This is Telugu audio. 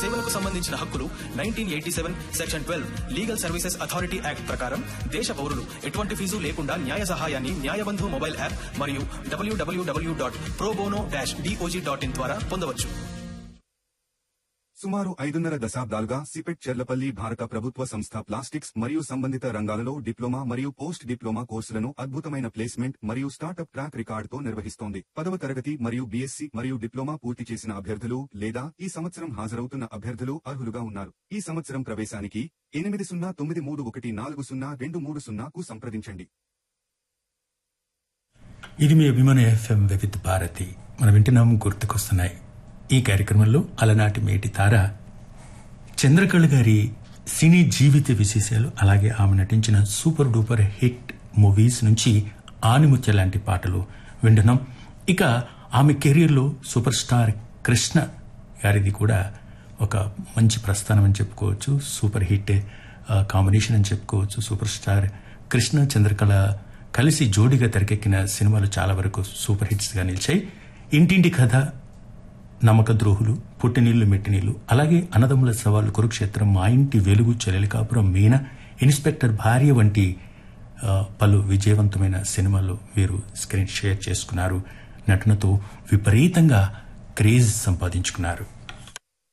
సేవలకు సంబంధించిన హక్కులు nineteen eighty seven section twelve legal services authority act ప్రకారం దేశ పౌరులు ఎటువంటి ఫీజు లేకుండా న్యాయ సహాయాన్ని న్యాయబంధు మొబైల్ యాప్ మరియు W W W dot pro bono dash D O J dot in ద్వారా పొందవచ్చు సుమారు ఐదున్నర దశాబ్దాలుగా సిపెట్ చెర్లపల్లి భారత ప్రభుత్వ సంస్థ ప్లాస్టిక్స్ మరియు సంబంధిత రంగాలలో డిప్లొమా మరియు పోస్ట్ డిప్లొమా కోర్సులను అద్భుతమైన ప్లేస్మెంట్ మరియు స్టార్టప్ ట్రాక్ రికార్డుతో నిర్వహిస్తోంది పదవ తరగతి మరియు బీఎస్సీ మరియు డిప్లొమా పూర్తి చేసిన అభ్యర్థులు లేదా ఈ సంవత్సరం హాజరవుతున్న అభ్యర్థులు అర్హులుగా ఉన్నారు ఈ సంవత్సరం ప్రవేశానికి ఎనిమిది సున్నా తొమ్మిది మూడు ఒకటి నాలుగు సున్నా రెండు మూడు సున్నాకు సంప్రదించండి ఇది మీ అభిమాన ఎఫ్ఎం వివిధ భారతి మనం వింటున్నాం గుర్తుకొస్తున్నాయి ఈ కార్యక్రమంలో అలనాటి మేటి తార చంద్రకళ గారి సినీ జీవిత విశేషాలు అలాగే ఆమె నటించిన సూపర్ డూపర్ హిట్ మూవీస్ నుంచి ఆనిముత్య లాంటి పాటలు వింటున్నాం ఇక ఆమె కెరీర్లో సూపర్ స్టార్ కృష్ణ గారిది కూడా ఒక మంచి ప్రస్థానం అని చెప్పుకోవచ్చు సూపర్ హిట్ ఆ, కాంబినేషన్ అని చెప్పుకోవచ్చు సూపర్ స్టార్ కృష్ణ చంద్రకళ కలిసి జోడీగా తెరకెక్కిన సినిమాలు చాలా వరకు సూపర్ హిట్స్ గా నిలిచాయి ఇంటింటి కథ నమ్మక ద్రోహులు పుట్టినీళ్లు మెట్టినీళ్లు అలాగే అన్నదమ్ముల సవాలు కురుక్షేత్రం మా ఇంటి వెలుగు చెల్లెలి కాపురం మీన ఇన్స్పెక్టర్ భార్య వంటి ఆ, పలు విజయవంతమైన సినిమాల్లో వీరు స్క్రీన్ షేర్ చేసుకున్నారు నటనతో విపరీతంగా క్రేజ్ సంపాదించుకున్నారు